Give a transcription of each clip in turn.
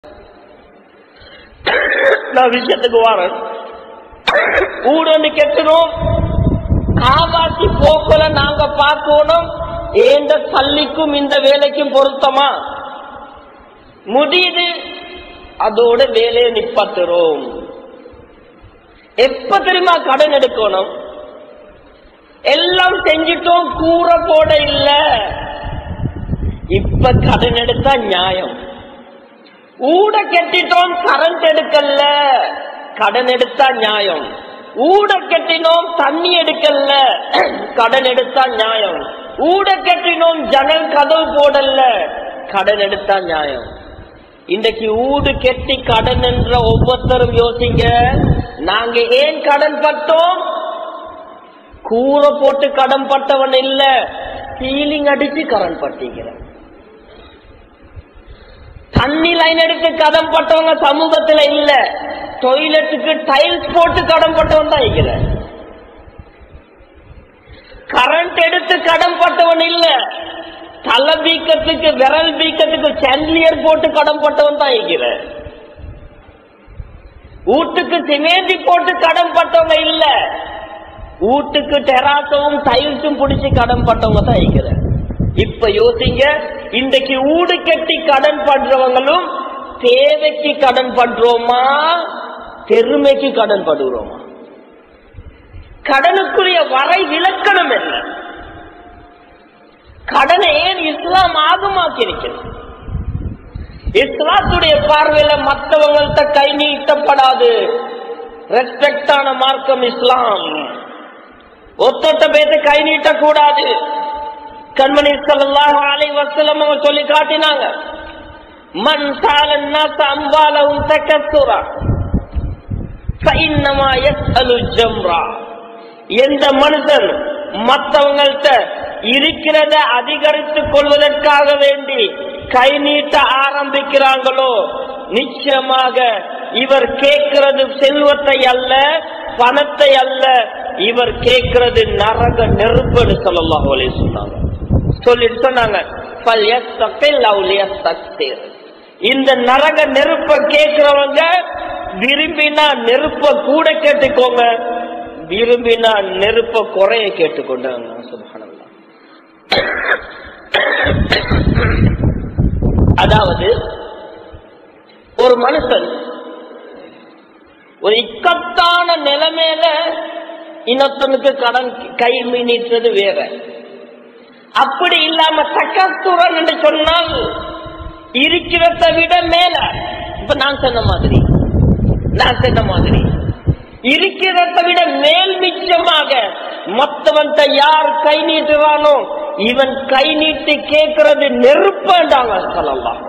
நான் விஷயத்துக்கு வரேன் ஊடு ஒன்று கெட்டணும் காவாசி போக்கல நாங்க பார்க்கணும் ஏந்த பள்ளிக்கும் இந்த வேலைக்கும் பொருத்தமா முடியுது அதோட வேலையை நிப்பாட்டுறோம் எப்ப தெரியுமா கடன் எடுக்கணும் எல்லாம் செஞ்சிட்டோம் கூற போட இல்ல இப்ப கடன் எடுத்தா நியாயம் ஊட கெட்டிட்டோம் கரண்ட் எடுக்கல கடன் எடுத்தா நியாயம் ஊட கெட்டினோம் தண்ணி எடுக்கல கடன் எடுத்தா நியாயம் ஊட கெட்டினோம் ஜன்னல் கதவு போடல கடன் எடுத்தா நியாயம் இன்றைக்கு ஊடு கெட்டி கடன் என்ற ஒவ்வொருத்தரும் யோசிங்க நாங்க ஏன் கடன் பட்டோம் கூரை போட்டு கடன் பட்டவன் இல்ல சீலிங் அடிச்சு கடன் பட்டிக்கிறேன் தண்ணி லைன் எடுத்து கடன் பட்டவங்க சமூகத்துல இல்ல டொய்லெட்டுக்கு டைல்ஸ் போட்டு கடன் பட்டவன் தான் இருக்கிறேன் கரண்ட் எடுத்து கடன் பட்டவன் இல்ல தலை பீக்கத்துக்கு விரல் பீக்கத்துக்கு சாண்டிலியர் போட்டு கடன் பட்டவன் தான் இருக்கிறேன் வீட்டுக்கு சிமேந்தி போட்டு கடன் பட்டவங்க இல்ல வீட்டுக்கு டெராசவும் டைல்ஸும் பிடிச்சி கடன் பட்டவங்க தான் இருக்கிறேன் இப்ப யோசிங்க இன்றைக்கு ஊடு கட்டி கடன் பண்றவங்களும் தேவைக்கு கடன் பண்றோமா பெருமைக்கு கடன் படுகிறோமா கடனுக்குரிய வரை விலக்கணம் என்ன கடனை ஏன் இஸ்லாம் ஆகமாக்கி இருக்கிறது இஸ்லாத்துடைய பார்வையில மற்றவங்கள்ட்ட கை நீட்டப்படாது ரெஸ்பெக்டான மார்க்கம் இஸ்லாம் ஒத்தொட்ட பேத்து கை நீட்டக்கூடாது கண்மணி ஸல்லல்லாஹு அலைஹி வஸல்லம் அவங்க சொல்லி காட்டினாங்க மன் சால الناس اموالهم تكثرا فانما يسأل الجمرة எந்த மனுஷன் மற்றவங்கள்ட்ட இருக்கிறத அதிகரித்துக் கொள்வதற்காக வேண்டி கை நீட்ட ஆரம்பிக்கிறாங்களோ நிச்சயமாக இவர் கேட்கிறது செல்வத்தை அல்ல பணத்தை அல்ல இவர் கேட்கிறது நரக நெருப்புன்னு சொல்லலாம் சொன்னாங்க சொல்லிட்டு சொன்னாங்க "ஃபல்யஸ்தகில் அவு லியஸ்தக்சிர்." இந்த நரக நெருப்ப கேட்கிறவங்க விரும்பினா நெருப்ப கூட கேட்டுக்கோங்க விரும்பினா நெருப்ப குறைய கேட்டுக்கொண்டாங்க சுபஹானல்லாஹ் அதாவது ஒரு மனுஷன் ஒரு இக்கட்டான நிலைமையில இன்னொருத்தனுக்கு கடன் கை நீட்டுறது வேற அப்படி இல்லாம தக்கத்துறன் என்று சொன்னால் இருக்கிறத விட மேல இப்ப நான் சொன்ன மாதிரி நான் சொன்ன மாதிரி இருக்கிறத விட மேல் மிச்சமாக மற்றவன்ட்ட யார் கை நீட்டுறானோ இவன் கை நீட்டி கேட்கறது நெருப்பாண்டாங்க சொல்லலாம்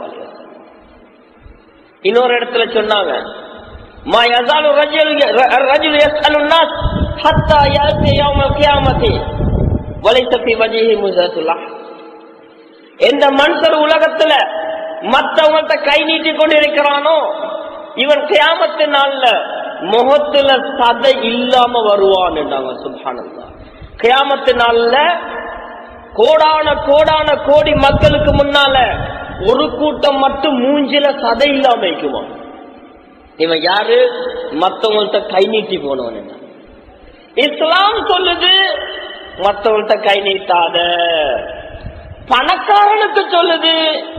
இன்னொரு இடத்துல சொன்னாங்க ما يزال الرجل الرجل يسأل الناس حتى يأتي يوم القيامة وليس في وجهه مزة اللحم எந்த மனுஷர் உலகத்துல மற்றவங்கள்ட்ட கை நீட்டி கொண்டிருக்கிறானோ இவன் கியாமத்து நாள்ல முகத்துல சதை இல்லாம வருவான் என்றாங்க சுல்ஹானந்தா கியாமத்து நாள்ல கோடான கோடான கோடி மக்களுக்கு முன்னால ஒரு கூட்டம் மட்டும் மூஞ்சில சதை இல்லாம இருக்குவான் இவன் யாரு மத்தவங்கள்ட்ட கை நீட்டி போனவன் என்ன இஸ்லாம் சொல்லுது மத்தவங்கள்ட்ட கை நீட்டாத பணக்காரனுக்கு சொல்லுது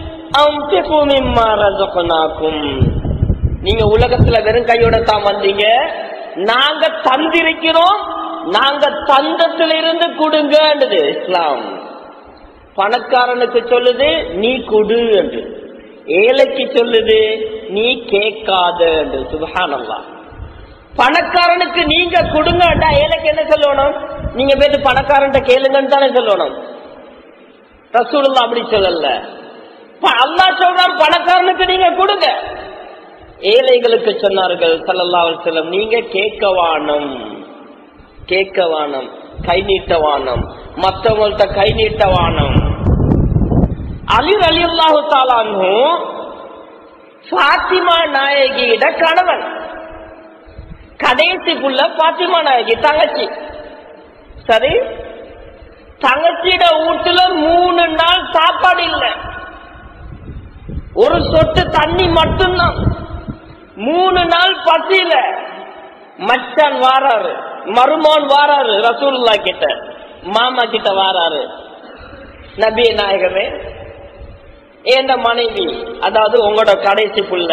அவன் நீங்க உலகத்துல வெறும் கையோட தான் வந்தீங்க நாங்க தந்திருக்கிறோம் நாங்க தந்தத்திலிருந்து கொடுங்கன்றது இஸ்லாம் பணக்காரனுக்கு சொல்லுது நீ கொடு என்று ஏழைக்கு சொல்லுது நீ கேட்காத என்று சுபஹானல்லா பணக்காரனுக்கு நீங்க கொடுங்கடா ஏழைக்கு என்ன சொல்லணும் நீங்க போயிட்டு பணக்காரன்ட்ட கேளுங்கன்னு தானே சொல்லணும் ரசூலுல்லா அப்படி சொல்லல ப- அல்லாஹ் சொல்றான் பணக்காரனுக்கு நீங்க கொடுங்க ஏழைகளுக்கு சொன்னார்கள் ஸல்லல்லாஹு அலைஹி வஸல்லம் நீங்க கேட்க வானம் கேட்க வானம் கை நீட்ட வானம் மற்றவங்கள்ட்ட கை நீட்ட வானம் அலி அலி அல்லாஹு தாலானு பாத்திமா நாயகியிட கணவன் கடைசி புள்ள பாத்திமா நாயகி தங்கச்சி சரி தங்கச்சியிட வீட்டுல மூணு நாள் சாப்பாடு இல்ல ஒரு சொட்டு தண்ணி மட்டும்தான் மூணு நாள் பசியில மச்சான் வாராரு மருமான் வாராரு ரசூலுல்லா கிட்ட மாமா கிட்ட வாராரு நபிய நாயகமே ஏந்த மனைவி அதாவது உங்களோட கடைசி புள்ள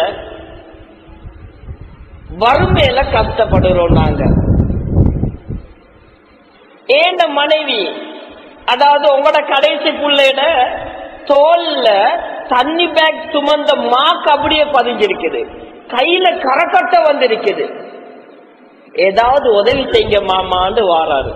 வறுமையில கஷ்டப்படுறோம் நாங்க ஏந்த மனைவி அதாவது உங்களோட கடைசி புள்ளையிட தோல்ல தண்ணி பேக் சுமந்த மாக்கு அப்படியே பதிஞ்சிருக்குது கையில கரக்கட்ட வந்திருக்குது ஏதாவது உதவி செய்யுங்க மாமான்னு வாராரு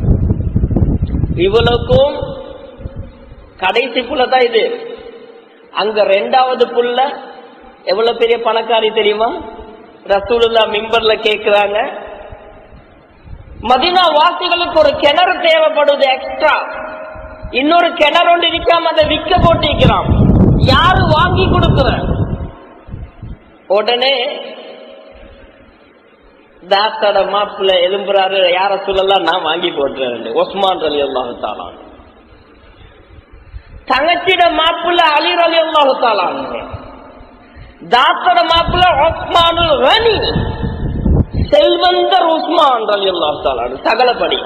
இவளுக்கும் கடைசி புள்ள தான் இது அங்க ரெண்டாவது புள்ள எவ்வளவு பெரிய பணக்காரி தெரியுமா ரசூலுல்லா மிம்பர்ல கேக்குறாங்க மதினா வாசிகளுக்கு ஒரு கிணறு தேவைப்படுது எக்ஸ்ட்ரா இன்னொரு கிணறு ஒன்று இருக்காம அதை விற்க போட்டிருக்கிறான் யாரு வாங்கி கொடுக்குற உடனே தாத்தோட மாப்பிள்ள எலும்புறாரு யார சொல்லலாம் நான் வாங்கி போட்டுறேன் ஒஸ்மான் அலி அல்லாஹாலான் தங்கச்சிட மாப்பிள்ள அலி அலி அல்லாஹாலான் தாத்தோட மாப்பிள்ள ஒஸ்மானுல் கனி செல்வந்தர் உஸ்மான் அலி அல்லாஹாலான் சகலப்படி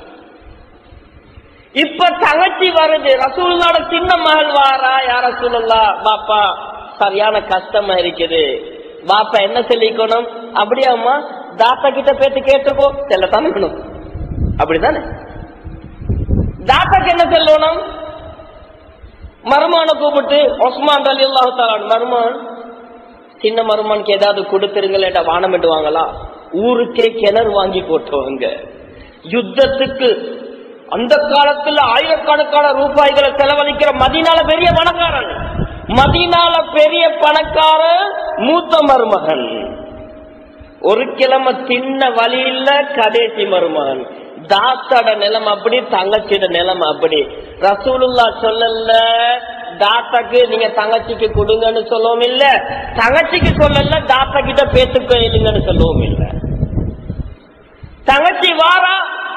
இப்ப தங்கச்சி வருது ரசூல்லோட சின்ன மகள் வாரா யார சொல்லலா பாப்பா சரியான கஷ்டமா இருக்குது பாப்பா என்ன சொல்லிக்கணும் அப்படியாம்மா தாத்தா கிட்ட பேத்து கேட்டுக்கோ செல்லத்தானே வேணும் அப்படித்தானே தாத்தாக்கு என்ன சொல்லணும் மருமான கூப்பிட்டு ஒஸ்மான் அலி அல்லாஹாலான் மருமான் சின்ன மருமானுக்கு ஏதாவது கொடுத்துருங்களேடா வானம் வாங்களா ஊருக்கே கிணறு வாங்கி போட்டவங்க யுத்தத்துக்கு அந்த காலத்துல ஆயிரக்கணக்கான ரூபாய்களை செலவழிக்கிற மதினால பெரிய பணக்காரன் மதினால பெரிய பணக்காரன் மூத்த மருமகன் ஒரு கிழமை தின்ன வழி இல்ல கடைசி மருமகன் தாத்தோட நிலைமை அப்படி தங்கச்சியோட நிலைமை அப்படி ரசூலுல்லா சொல்லல தாத்தாக்கு நீங்க தங்கச்சிக்கு கொடுங்கன்னு சொல்லவும் இல்ல தங்கச்சிக்கு சொல்லல தாத்தா கிட்ட பேத்துக்கோ இல்லைங்கன்னு சொல்லவும் இல்ல தங்கச்சி வாரா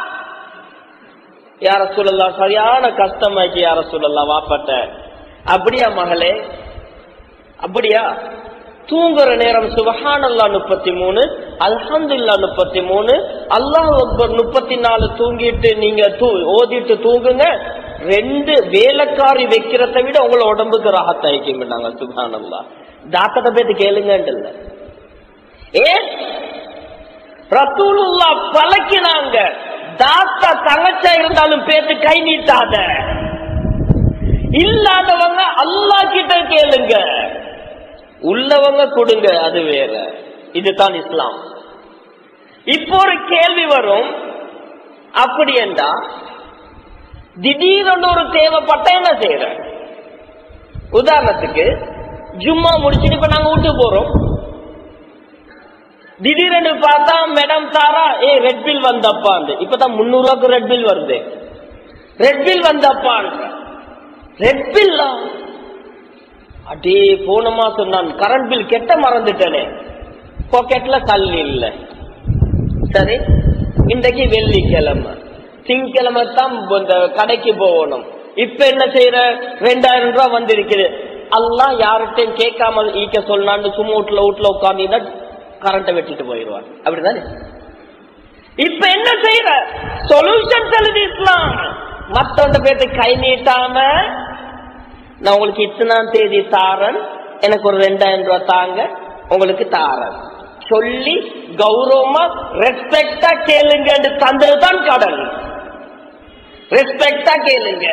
யார சொல்லலாம் சரியான கஷ்டமாக்கி யார சொல்லலாம் வாப்பட்ட அப்படியா மகளே அப்படியா தூங்குற நேரம் சுபஹானல்லா முப்பத்தி மூணு அல்ஹம்துல்லா முப்பத்தி மூணு அல்லாஹ் அக்பர் முப்பத்தி நாலு தூங்கிட்டு நீங்க தூ- ஓதிட்டு தூங்குங்க ரெண்டு வேலைக்காரி வைக்கிறத விட உங்களை உடம்புக்கு ராகத் ஆயிக்கிட்டாங்க சுபஹானல்லா டாக்டரை பேத்து கேளுங்கன்னு ஏன் ரசூலுல்லா பழக்கினாங்க தாத்தா தங்கச்சா இருந்தாலும் பேத்து கை நீட்டாத இல்லாதவங்க அல்லாஹ் கிட்ட கேளுங்க உள்ளவங்க கொடுங்க அது வேற இதுதான் இஸ்லாம் இப்போ ஒரு கேள்வி வரும் அப்படி என்றா திடீரென்று ஒரு தேவைப்பட்ட என்ன செய்யற உதாரணத்துக்கு ஜும்மா முடிச்சுட்டு இப்ப நாங்க வீட்டுக்கு போறோம் திடீரென்று பார்த்தா மேடம் தாரா ஏ ரெட் பில் வந்தப்பான்னு இப்பதான் முன்னூறு ரூபாய்க்கு ரெட் பில் வருது ரெட் பில் வந்தப்பான்ற ரெட் பில்லா அடே போன மாசம் நான் கரண்ட் பில் கெட்ட மறந்துட்டேனே பாக்கெட்ல கல் இல்ல சரி இன்றைக்கு வெள்ளிக்கிழமை திங்கிழமை தான் இந்த கடைக்கு போகணும் இப்ப என்ன செய்யற ரெண்டாயிரம் ரூபாய் வந்திருக்குது அல்லாஹ் யார்கிட்டையும் கேட்காம ஈக்க சொன்னான்னு சும்மா வீட்டுல வீட்டுல உட்காந்து கரண்ட்டை வெட்டிட்டு போயிடுவார் அப்படிதானே இப்ப என்ன செய்யற சொல்யூஷன் சொல்லுது இஸ்லாம் மத்தவங்க பேர்த்து கை நீட்டாம நான் உங்களுக்கு இத்தனாம் தேதி தாரன் எனக்கு ஒரு ரெண்டாயிரம் ரூபாய் தாங்க உங்களுக்கு தாரன் சொல்லி கௌரவமா ரெஸ்பெக்டா கேளுங்க தந்ததுதான் கடன் ரெஸ்பெக்டா கேளுங்க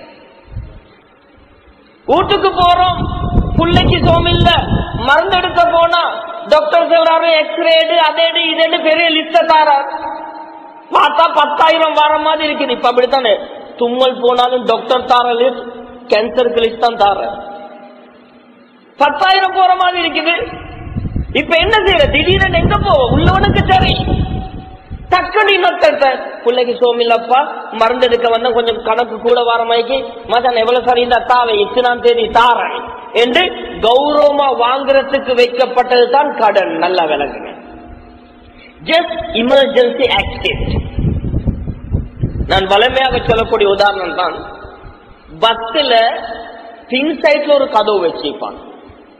வீட்டுக்கு போறோம் புள்ளைக்கு சோமில்ல மருந்து எடுக்க போனா டாக்டர் சொல்றாரு எக்ஸ்ரே எடு அதை எடு இதை எடு பெரிய லிஸ்ட தாரார் பார்த்தா பத்தாயிரம் வர மாதிரி இருக்குது இப்ப அப்படித்தானே தும்மல் போனாலும் டாக்டர் தார லிஸ்ட் கேன்சருக்கு லிஸ்ட் தான் தார பத்தாயிரம் போற மாதிரி இருக்குது இப்ப என்ன செய்யற திடீர்னு எங்க போ உள்ளவனுக்கு சரி டக்குனு இன்னொருத்த பிள்ளைக்கு சோமில்லப்பா மருந்து எடுக்க வந்தா கொஞ்சம் கணக்கு கூட வர மாதிரி மச்சான் எவ்வளவு சரி இந்த தாவை இத்தனாம் தேதி தாரேன் என்று கௌரவமா வாங்குறதுக்கு வைக்கப்பட்டது தான் கடன் நல்லா விளங்குங்க ஜஸ்ட் இமர்ஜென்சி ஆக்டிவ் நான் வலிமையாக சொல்லக்கூடிய உதாரணம் தான் பஸ்ல பின் சைட்ல ஒரு கதவு வச்சிருப்பான்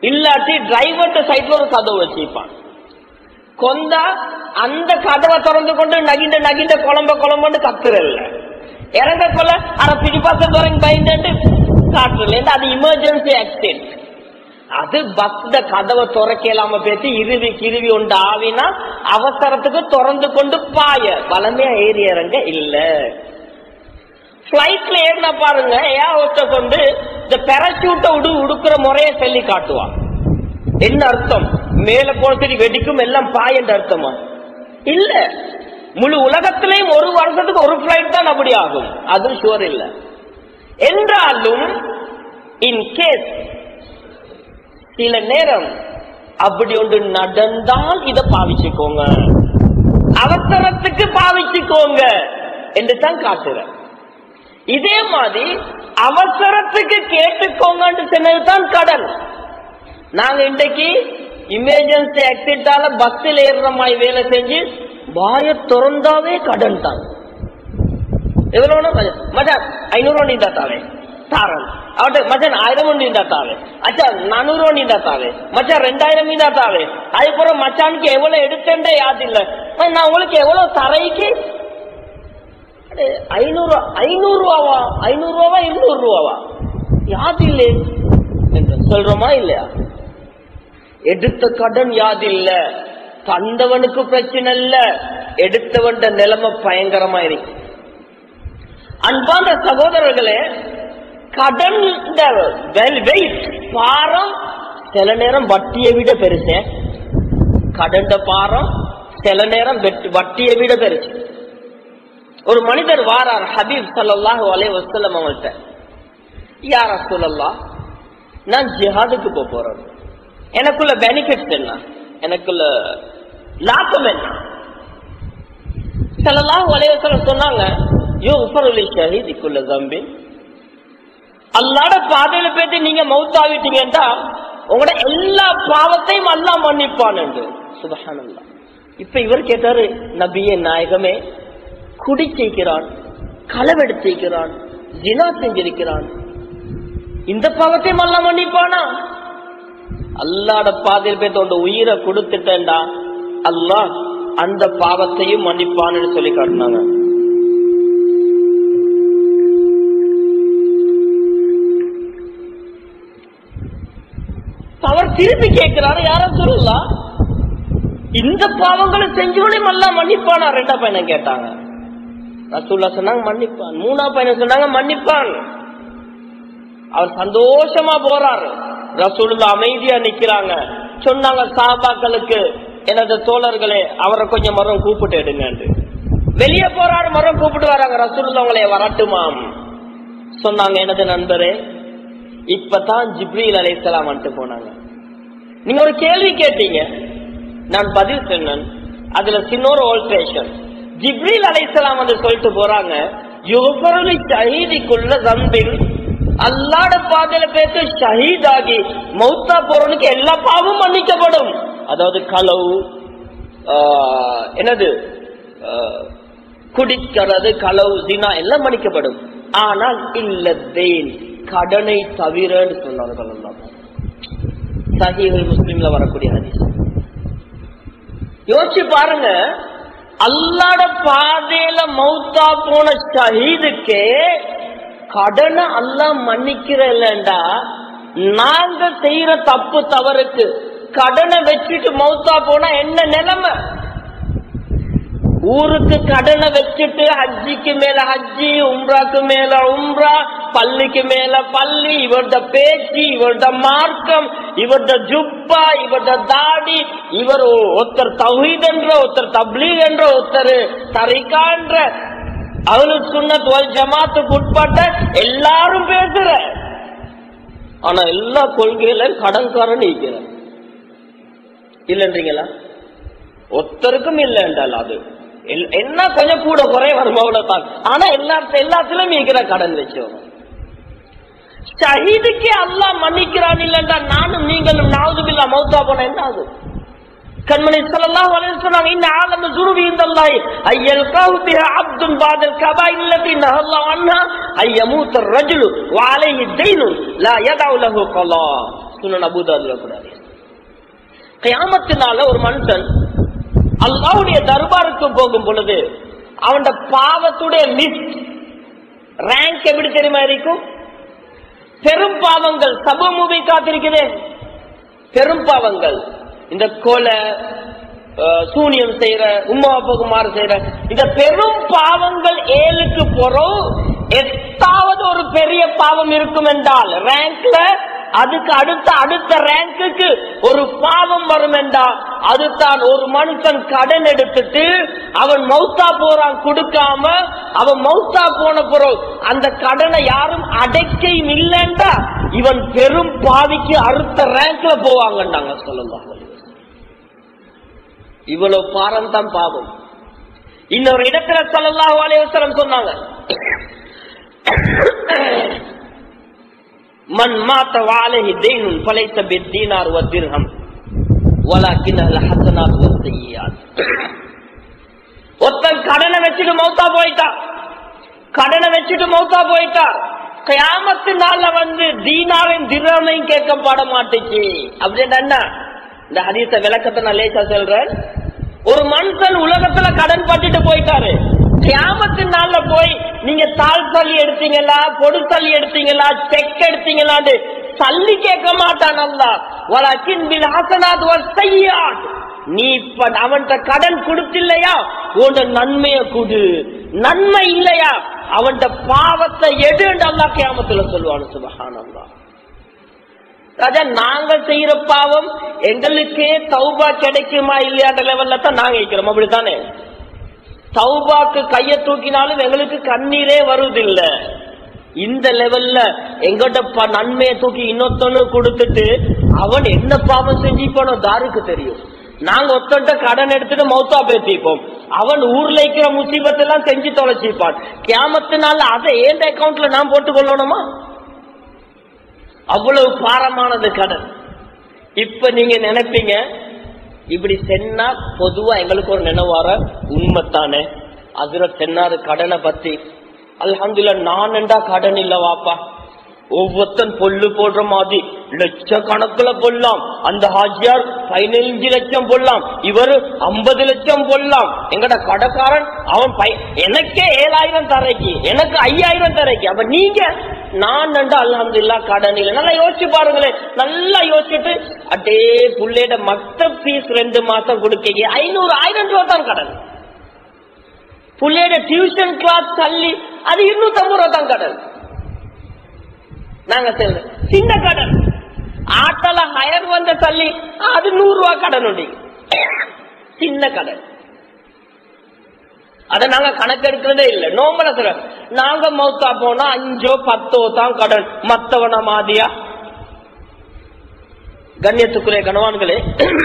இல்லாட்டி டிரைவர்ட்ட சைட்ல ஒரு கதவு வச்சிருப்பான் கொந்தா அந்த கதவை திறந்து கொண்டு நகிண்ட நகிண்ட குழம்ப குழம்புன்னு கத்துறல்ல இறங்க கொள்ள ஆனா பிடிப்பாச துறங்க பயந்துட்டு காட்டுறல அது இமர்ஜென்சி ஆக்சிடென்ட் அது பஸ்ல கதவை துறக்கலாம பேசி இருவி கிருவி உண்டு ஆவினா அவசரத்துக்கு திறந்து கொண்டு பாய வளமையா ஏறி இறங்க இல்ல பிளைட்ல ஏறினா பாருங்க ஏன் ஒருத்த கொண்டு இந்த பெரச்சூட்டை உடு உடுக்கிற முறையை சொல்லி காட்டுவான் என்ன அர்த்தம் மேல போனதுக்கு வெடிக்கும் எல்லாம் பாய் என்ற அர்த்தமா இல்ல முழு உலகத்திலேயும் ஒரு வருஷத்துக்கு ஒரு பிளைட் தான் அப்படி ஆகும் அதுவும் ஷுவர் இல்ல என்றாலும் இன் கேஸ் சில நேரம் அப்படி ஒன்று நடந்தால் இதை பாவிச்சுக்கோங்க அவசரத்துக்கு பாவிச்சுக்கோங்க என்று தான் காட்டுறேன் இதே மாதிரி அவசரத்துக்கு கேட்டுக்கோங்கன்னு சொன்னதுதான் கடன் நாங்க இன்றைக்கு இமர்ஜென்சி ஆக்சிடென்டால பஸ்ஸில் ஏறுற மாதிரி வேலை செஞ்சு வாய திறந்தாவே கடன் தான் எவ்வளவு மச்சான் ஐநூறு ரூபா நீந்தா தாவே தாரன் அவட்ட மச்சான் ஆயிரம் ஒன்று நீந்தா தாவே அச்சா நானூறு ரூபா நீந்தா தாவே மச்சான் ரெண்டாயிரம் நீந்தா தாவே அதுக்கப்புறம் மச்சானுக்கு எவ்வளவு எடுத்தேன்டே யாது இல்ல நான் உங்களுக்கு எவ்வளவு தரைக்கு ஐநூறு ஐநூறு ரூபாவா ஐநூறு ரூபாவா இருநூறு ரூபாவா யாது இல்லை என்று சொல்றோமா இல்லையா எடுத்த கடன் யாது இல்ல தந்தவனுக்கு பிரச்சனை இல்ல எடுத்தவன் நிலைமை பயங்கரமா இருக்கு அன்பான சகோதரர்களே கடன் வெயிட் பாரம் சில நேரம் வட்டியை விட பெருசு கடன் பாரம் சில நேரம் வட்டியை விட பெருசு ஒரு மனிதர் வாரார் ஹபீப் சல்லாஹூ அலே வசல்லம் அவங்கள்ட்ட யார சொல்லலாம் நான் ஜிஹாதுக்கு போக போறேன் எனக்குள்ள பெனிஃபிட்ஸ் என்ன எனக்குள்ள லாபம் என்ன சல்லாஹூ அலே வசல்லம் சொன்னாங்க யோ உஃபருலி ஷஹீதிக்குள்ள தம்பி அல்லாட பாதையில போயிட்டு நீங்க மௌத்தாவிட்டீங்கன்னா உங்களோட எல்லா பாவத்தையும் அல்லா மன்னிப்பான் என்று சுபஹானல்லா இப்ப இவர் கேட்டாரு நபியே நாயகமே குடிச்சிருக்கிறான் களவெடுத்திருக்கிறான் ஜினா செஞ்சிருக்கிறான் இந்த பாவத்தையும் அல்லா மன்னிப்பானா அல்லாட பாதையில் போய் தோண்ட உயிரை கொடுத்துட்டேன்டா அல்லாஹ் அந்த பாவத்தையும் மன்னிப்பான்னு சொல்லி காட்டினாங்க அவர் திருப்பி கேட்கிறாரு யாரும் சொல்லலாம் இந்த பாவங்களை செஞ்சவனையும் எல்லாம் மன்னிப்பானா ரெண்டா பையனை கேட்டாங்க ரசூல்லா சொன்னாங்க மன்னிப்பான் மூணா பையனை சொன்னாங்க மன்னிப்பான் அவர் சந்தோஷமா போறாரு ரசூலுல்லா அமைதியா நிக்கிறாங்க சொன்னாங்க சாபாக்களுக்கு எனது தோழர்களே அவரை கொஞ்சம் மரம் கூப்பிட்டு எடுங்க வெளியே போறாரு மரம் கூப்பிட்டு வராங்க ரசூலுல்லா உங்களை வரட்டுமாம் சொன்னாங்க எனது நண்பரே இப்பதான் ஜிப்ரீல் அலைசலாம் வந்துட்டு போனாங்க நீங்க ஒரு கேள்வி கேட்டீங்க நான் பதில் சொன்னேன் அதுல சின்னொரு ஆல்ட்ரேஷன் ஜிப்ரீல் அலைசலாம் வந்து சொல்லிட்டு போறாங்க யுகபருளி ஷஹீதிக்குள்ள ஜம்பின் அல்லாட பாதையில பேச ஷஹீத் ஆகி மௌத்தா போறவனுக்கு எல்லா பாவமும் மன்னிக்கப்படும் அதாவது களவு என்னது குடிக்கிறது களவு தினா எல்லாம் மன்னிக்கப்படும் ஆனால் இல்லதேன் கடனை தவிரன்னு சொன்னார்கள் எல்லாம் சஹீஹுல் முஸ்லிம்ல வரக்கூடிய ஹதீஸ் யோசிச்சு பாருங்க அல்லாட பாதையில மௌத்தா போன ஷஹீதுக்கே கடனை அல்லாஹ் மன்னிக்கிற இல்லண்டா நாங்க செய்யற தப்பு தவறுக்கு கடனை வச்சுட்டு மௌத்தா போனா என்ன நிலைமை ஊருக்கு கடனை வச்சுட்டு ஹஜ்ஜிக்கு மேல ஹஜ்ஜி உம்ராக்கு மேல உம்ரா பள்ளிக்கு மேல பள்ளி இவர்த பேச்சு இவர்த மார்க்கம் இவர்த ஜுப்பா இவர்த தாடி இவர் ஒருத்தர் தௌஹீத் என்ற ஒருத்தர் தப்லீக் என்ற ஒருத்தர் தரிகான்ற அவனு சுண்ணத் வல் ஜமாத்துக்கு உட்பட்ட எல்லாரும் பேசுற ஆனா எல்லா கொள்கையிலும் கடன்காரன் இருக்கிற இல்லன்றீங்களா ஒருத்தருக்கும் இல்லை என்றால் அது என்ன கொஞ்சம் கூட குறைய வரும் அவ்வளவுதான் ஆனா எல்லா எல்லாத்திலும் இருக்கிற கடன் வச்சோம் ஷஹீதுக்கே அல்லாஹ் மன்னிக்கிறான் இல்லைன்றா நானும் நீங்களும் நாவுதுபில்லா மௌத்தா போன என்ன ஆகும் கண்மணி ஸல்லல்லாஹு அலைஹி வஸல்லம் இன்ன ஆலம ஜுருபி இந்தல்லாஹி ஐயல் கௌபிஹ அப்துன் பாதல் கபாயில் التي نهى الله عنها أن يموت الرجل وعليه دين لا يدع له قضاء சுனன் அபுதாதுல கூட கயாமத்தினால ஒரு மனுஷன் அல்லாவுடைய தர்பாருக்கு போகும் பொழுது அவன் பாவத்துடைய லிஸ்ட் ரேங்க் எப்படி தெரியுமா இருக்கும் பெரும் பாவங்கள் சப மூவி காத்திருக்குதே பெரும் பாவங்கள் இந்த கொலை அஹ், சூனியம் செய்யற உம்மா அப்பாவுக்கு மாறு செய்யற இந்த பெரும் பாவங்கள் ஏழுக்கு போறோம் எட்டாவது ஒரு பெரிய பாவம் இருக்கும் என்றால் ரேங்க்ல அதுக்கு அடுத்த அடுத்த ரேங்குக்கு ஒரு பாவம் வரும் என்றால் அதுதான் ஒரு மனுஷன் கடன் எடுத்துட்டு அவன் மௌத்தா போறான் கொடுக்காம அவன் மௌத்தா போன பிறகு அந்த கடனை யாரும் அடைக்கையும் இல்லைன்றா இவன் பெரும் பாவிக்கு அடுத்த ரேங்க்ல போவாங்கன்னாங்க சொல்லலாம் இவ்வளவு பாரம் தான் பாவம் இன்னொரு இடத்துல ஸல்லல்லாஹு அலைஹி வஸல்லம் சொன்னாங்க மன் மாத்த வாலைஹி தெய்னுன் ஃபலைஸ பித்தீனார் வ திர்ஹம் வலாக்கின் அல் ஹஸனாத் வ ஸய்யியாத் ஒருத்தன் கடனை வச்சுட்டு மௌத்தா போயிட்டான் கடனை வச்சுட்டு மௌத்தா போயிட்டார் கயாமத்து நாள்ல வந்து தீனாரையும் திரமையும் கேட்கப்பட மாட்டுச்சு அப்படின்னு என்ன இந்த ஹதீச விளக்கத்தை நான் லேசா சொல்றேன் ஒரு மனுஷன் உலகத்துல கடன் பட்டுட்டு போயிட்டாரு கியாமத்து நாள்ல போய் நீங்க தாழ் சல்லி எடுத்தீங்களா பொடு சல்லி எடுத்தீங்களா செக் எடுத்தீங்களான்னு சல்லி கேட்க மாட்டான் அல்ல வலக்கின் பில் ஹசனாத் வல் செய்யாத் நீ இப்ப அவன்கிட்ட கடன் கொடுத்தில்லையா உன் நன்மைய கொடு நன்மை இல்லையா அவன்கிட்ட பாவத்தை எடுன்னு அல்லா கியாமத்துல சொல்லுவானு சுபஹானல்லாஹ் ராஜா நாங்க செய்யற பாவம் எங்களுக்கே தௌபா கிடைக்குமா இல்லையான்ற லெவல்ல தான் நாங்க இருக்கிறோம் அப்படித்தானே தௌபாக்கு கைய தூக்கினாலும் எங்களுக்கு கண்ணீரே வருவதில்ல இந்த லெவல்ல எங்கிட்ட ப- நன்மையை தூக்கி இன்னொத்தனு கொடுத்துட்டு அவன் என்ன பாவம் செஞ்சிப்பானோ தாருக்கு தெரியும் நாங்க ஒத்தன்ட்ட கடன் எடுத்துட்டு மௌத்தா பேசிப்போம் அவன் ஊர்ல இருக்கிற முசீபத்தெல்லாம் செஞ்சு தொலைச்சிப்பான் கியாமத்தினால அதை ஏன் அக்கவுண்ட்ல நான் போட்டுக் கொள்ளணுமா அவ்வளவு பாரமானது கடன் இப்ப நீங்க நினைப்பீங்க இப்படி சென்னா பொதுவா எங்களுக்கு ஒரு நினைவார உண்மைத்தானே அதுல சென்னாரு கடனை பத்தி அல்ஹம்துலில்லாஹ் நான் என்றா கடன் இல்ல வாப்பா ஒவ்வொருத்தன் பொல்லு போடுற மாதிரி லட்ச கணக்குல போடலாம் அந்த ஹாஜியார் பதினஞ்சு லட்சம் போடலாம் இவரு ஐம்பது லட்சம் போடலாம் எங்கட கடைக்காரன் அவன் பை- எனக்கே ஏழாயிரம் தரைக்கு எனக்கு ஐயாயிரம் தரைக்கு அப்ப நீங்க நான் நண்டு அல்ஹம்துல்லா கடன் இல்லை நல்லா யோசிச்சு பாருங்களேன் நல்லா யோசிச்சுட்டு அட்டே புள்ளையோட மத்த ஃபீஸ் ரெண்டு மாசம் கொடுக்க ஐநூறு ஆயிரம் ரூபாய் தான் கடன் புள்ளையோட டியூஷன் கிளாஸ் தள்ளி அது இருநூத்தி ஐம்பது ரூபா தான் கடன் நாங்க சொல்றோம் சின்ன கடன் ஆட்டோல ஹயர் வந்த தள்ளி அது நூறு ரூபாய் கடன் உண்டு சின்ன கடன் அத நாங்க கணக்கெடுக்கிறதே இல்ல நோம்பல சொல்ற நாங்க மௌத்தா போனா அஞ்சோ பத்தோ தான் கடன் மத்தவன மாதியா கண்ணியத்துக்குரிய கணவான்களே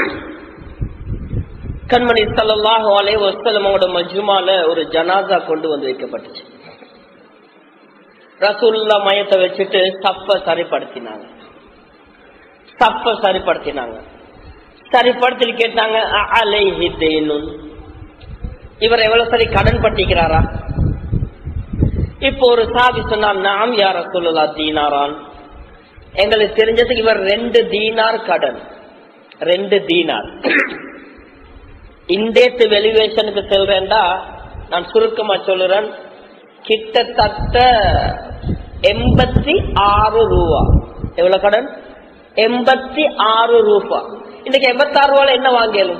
கண்மணி ஸல்லல்லாஹு அலைஹி வஸல்லம் அவங்களோட மஜ்மால ஒரு ஜனாசா கொண்டு வந்து வைக்கப்பட்டுச்சு ரசூலுல்லா மயத்தை வச்சுட்டு சப்ப சரிப்படுத்தினாங்க சப்ப சரிப்படுத்தினாங்க சரிப்படுத்தி கேட்டாங்க "அ- அலைஹி தெய்னுன்." இவர் எவ்வளவு சரி கடன் பட்டிக்கிறாரா இப்போ ஒரு சாபி சொன்னார் நாம் யார சொல்லலா தீனாரான் எங்களுக்கு தெரிஞ்சதுக்கு இவர் ரெண்டு தீனார் கடன் ரெண்டு தீனார் இண்டேத்து வெலிவேஷனுக்கு செல்றேன்டா நான் சுருக்கமா சொல்லுறேன் கிட்டத்தட்ட எண்பத்தி ஆறு ரூபா எவ்வளவு கடன் எண்பத்தி ஆறு ரூபா இன்னைக்கு எண்பத்தி ஆறு ரூபால என்ன வாங்கலும்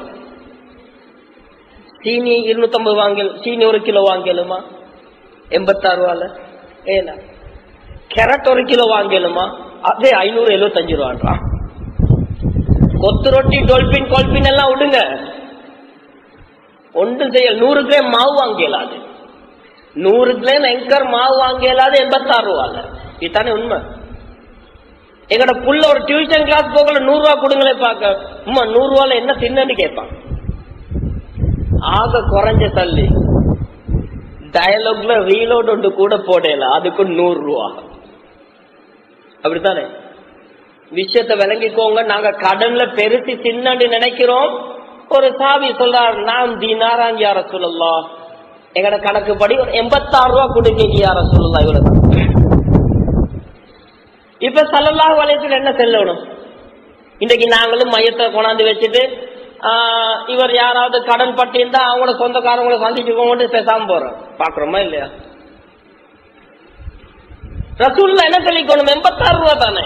சீனி இருநூத்தி ஐம்பது வாங்கல் சீனி ஒரு கிலோ வாங்கலுமா எண்பத்தாறு ரூபால ஏல கேரட் ஒரு கிலோ வாங்கலுமா அதே ஐநூறு எழுபத்தஞ்சு ரூபான்றான் கொத்து ரொட்டி டொல்பின் கொல்பின் எல்லாம் விடுங்க ஒன்றும் செய்ய நூறு கிராம் மாவு வாங்க இயலாது நூறு கிராம் எங்கர் மாவு வாங்க இயலாது எண்பத்தாறு ரூபால இதுதானே உண்மை எங்கட புள்ள ஒரு டியூஷன் கிளாஸ் போகல நூறு ரூபா கொடுங்களே பாக்க உமா நூறு ரூபால என்ன தின்னு கேட்பான் ஆக குறைஞ்ச தள்ளி டயலாக்ல ரீலோட் ஒன்று கூட போடல அதுக்கு நூறு ரூபா அப்படித்தானே விஷயத்தை விளங்கிக்கோங்க நாங்க கடன்ல பெருசு சின்னன்னு நினைக்கிறோம் ஒரு சாவி சொல்றார் நாம் தீனாரான் யார சொல்லலாம் எங்கட கணக்குப்படி ஒரு எண்பத்தாறு ரூபா கொடுக்க யார சொல்லலாம் இவ்வளவு இப்ப சல்லல்லாஹு அலைஹி என்ன செல்லணும் இன்றைக்கு நாங்களும் மையத்தை கொண்டாந்து வச்சுட்டு ஆஹ், இவர் யாராவது கடன் பட்டிருந்தா அவங்கள சொந்தக்காரங்களை சந்திச்சுக்கோங்க பேசாம போறோம் பாக்குறோமா இல்லையா ரசூல்ல என்ன சொல்லிக்கணும் எண்பத்தாறு ரூபா தானே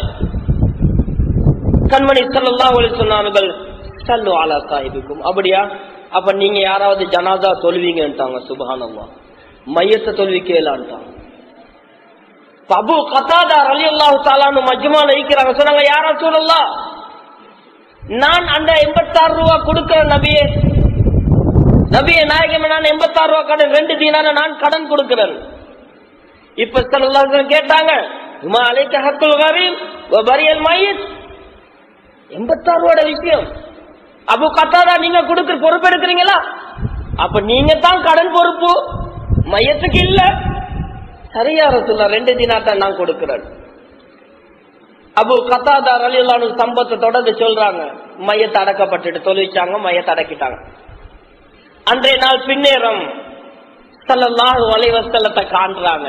கண்மணி ஸல்லல்லாஹு அலைஹி சொன்னார்கள் சல்லு அலா சாஹிபிக்கும் அப்படியா அப்ப நீங்க யாராவது ஜனாதா தொழுவீங்கன்ட்டாங்க சுபஹானல்லாஹ் மையத்தை தொழுவிக்கலான்ட்டாங்க அபு கத்தாதா ரலியல்லாஹு தஆலானு மஜ்மால இருக்கிறாங்க சொன்னாங்க யாரா சொல்லலாம் நான் அந்த எண்பத்தாறு ரூபா கொடுக்கிறேன் நபியே நபியே நாயகம் நான் எண்பத்தாறு ரூபா கடன் ரெண்டு தீனான நான் கடன் கொடுக்கிறேன் இப்ப ஸல்லல்லாஹு அலைஹி வஸல்லம் கேட்டாங்க உமா அலைக்க ஹக்குல் கரீம் வ பரியல் மையத் எண்பத்தாறு ரூபாட விஷயம் அபு கத்தாதா நீங்க கொடுக்கிற பொறுப்பு எடுக்கிறீங்களா அப்ப நீங்க தான் கடன் பொறுப்பு மையத்துக்கு இல்ல சரியா ரசூல்லா ரெண்டு தினாட்டா நான் கொடுக்கிறேன் அபு கத்தாதா ரலியல்லாஹு சம்பத்தை தொடர்ந்து சொல்றாங்க மையத்தை அடக்கப்பட்டுட்டு தொழிற்சாங்க மையத்தை அடக்கிட்டாங்க அன்றைய நாள் பின்னேறம் ஸல்லல்லாஹு அலைஹி வஸல்லத்தை காண்றாங்க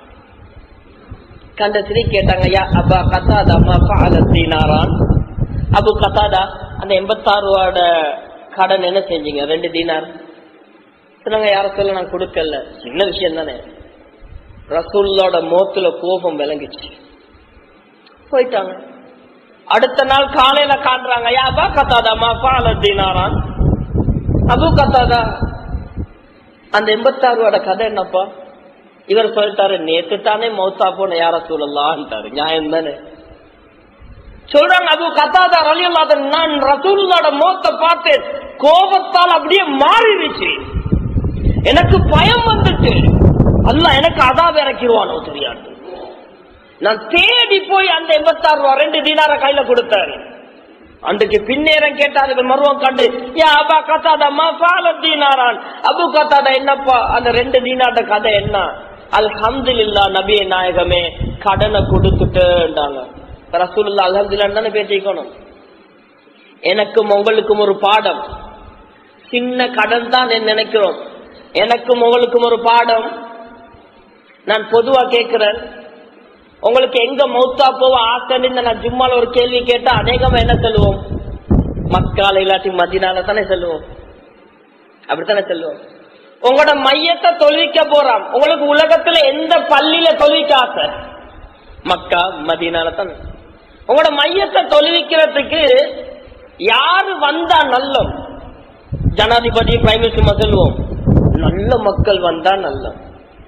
கண்ட ஸ்ரீ கேட்டாங்க யா அப்பா கத்தாதா மா ஃபஅல தீனாரான் அபு கத்தாதா அந்த எண்பத்தாறு ரூபாயோட கடன் என்ன செஞ்சீங்க ரெண்டு தீனார் சொன்னாங்க யார சொல்ல நான் கொடுக்கல சின்ன விஷயம் தானே ரசூல்லோட மோத்துல கோபம் விளங்குச்சு போயிட்டாங்க அடுத்த நாள் காலையில காட்டுறாங்க யா அபா கத்தாதா மா ஃபஅல தீனாரான் அபு கத்தாதா அந்த எண்பத்தாறு ரூபாயோட கதை என்னப்பா இவர் சொல்லிட்டாரு நேத்து தானே மௌத்தா போன யார சொல்லலான்ட்டாரு நியாயம் தானே சொல்றாங்க அபு கத்தாதா ரலியல்லாத நான் ரசூலுல்லாட மௌத்த பார்த்தேன் கோபத்தால் அப்படியே மாறிடுச்சு எனக்கு பயம் வந்துச்சு அல்லாஹ் எனக்கு அதாவ இறக்கிடுவானோ தெரியாது நான் தேடி போய் அந்த எண்பத்தாறு ரூபா ரெண்டு தீனார கையில கொடுத்தாரு அன்றைக்கு பின்னேரம் கேட்டார்கள் மருவம் கண்டு யா அபா கத்தாதா மா ஃபால தீனாரான் அபு கத்தாதா என்னப்பா அந்த ரெண்டு தீனாட்ட கதை என்ன அல்ஹம்துலில்லா நபிய நாயகமே கடனை கொடுத்துட்டுன்றாங்க ரசூலுல்லா அல்ஹம்துலில்லா தானே பேசிக்கணும் எனக்கும் உங்களுக்கும் ஒரு பாடம் சின்ன கடன் தான் நான் நினைக்கிறோம் எனக்கும் உங்களுக்கும் ஒரு பாடம் நான் பொதுவா கேட்கிறேன் உங்களுக்கு எங்க மௌத்தா போவ ஆசைன்னு நான் ஜும்மால ஒரு கேள்வி கேட்டா அநேகமா என்ன சொல்லுவோம் மக்கால இல்லாட்டி மதினால தானே சொல்லுவோம் அப்படித்தானே சொல்லுவோம் உங்களோட மையத்தை தொழுவிக்க போறான் உங்களுக்கு உலகத்துல எந்த பள்ளியில தொழுவிக்க ஆசை மக்கா மதினால தானே உங்களோட மையத்தை தொழுவிக்கிறதுக்கு யாரு வந்தா நல்லம் ஜனாதிபதி பிரைம் மினிஸ்டர் சொல்லுவோம் நல்ல மக்கள் வந்தா நல்லம்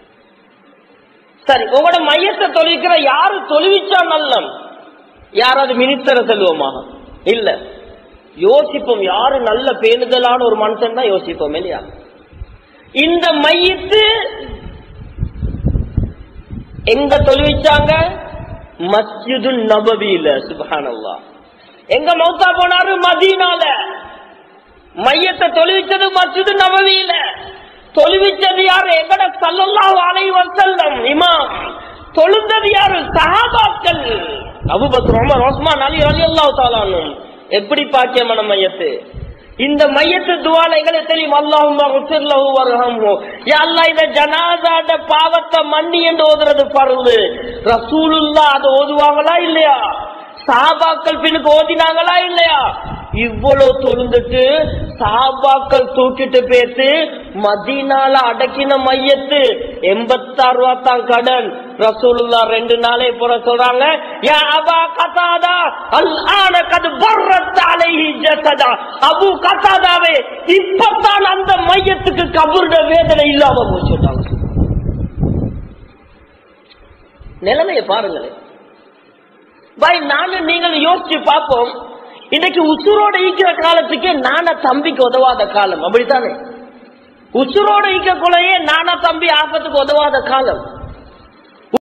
சரி உங்களோட மையத்தை தொழுவிக்கிற யாரு தொழுவிச்சா நல்லம் யாராவது மினிஸ்டரை சொல்லுவோமா இல்ல யோசிப்போம் யாரு நல்ல பேணுதலான ஒரு மனுஷன் தான் யோசிப்போம் இல்லையா இந்த மையத்து எங்க தொழுவிச்சாங்க மஸ்ஜிது நபவியில சுபஹானல்லா எங்க மௌத்தா போனாரு மதீனால மையத்தை தொழுவிச்சது மஸ்ஜிது நபவியில தொழுவிச்சது யாரு எங்கட சல்லல்லாஹு அலைஹி வஸல்லம் இமாம் தொழுந்தது யாரு சஹாபாக்கள் அபூபக்கர் உமர் உஸ்மான் அலி ரலியல்லாஹு தஆலா அன்ஹும் எப்படி பாக்கியமான மையத்து இந்த மையத்து துவால எங்களுக்கு தெரியும் அல்லாஹும் மக்ஃபிர் லஹு வர்ஹம்ஹு யா அல்லாஹ் இந்த ஜனாசாட பாவத்தை மன்னி என்று ஓதுறது பருது ரசூலுல்லாஹ் அதை ஓதுவாங்களா இல்லையா சாபாக்கள் பின்னுக்கு ஓதினாங்களா இல்லையா இவ்வளவு தொழுந்துட்டு சாபாக்கள் தூக்கிட்டு பேத்து மதீனால அடக்கின மையத்து எண்பத்தாறு ரூபா தான் கடன் ரசூலுல்லா ரெண்டு நாளே புற சொல்றாங்க யா அபா கதாதா அல் ஆன கது பர்ரத் அலைஹி ஜஸதா அபு கதாதாவே இப்பதான் அந்த மையத்துக்கு கபருட வேதனை இல்லாம போச்சுட்டாங்க நிலைமையை பாருங்களேன் பாய் நானும் நீங்கள் யோசிச்சு பார்ப்போம் இன்னைக்கு உசுரோட ஈக்கிற காலத்துக்கே நானா தம்பிக்கு உதவாத காலம் அப்படித்தானே உசுரோட ஈக்கக்குள்ளேயே நானா தம்பி ஆபத்துக்கு உதவாத காலம்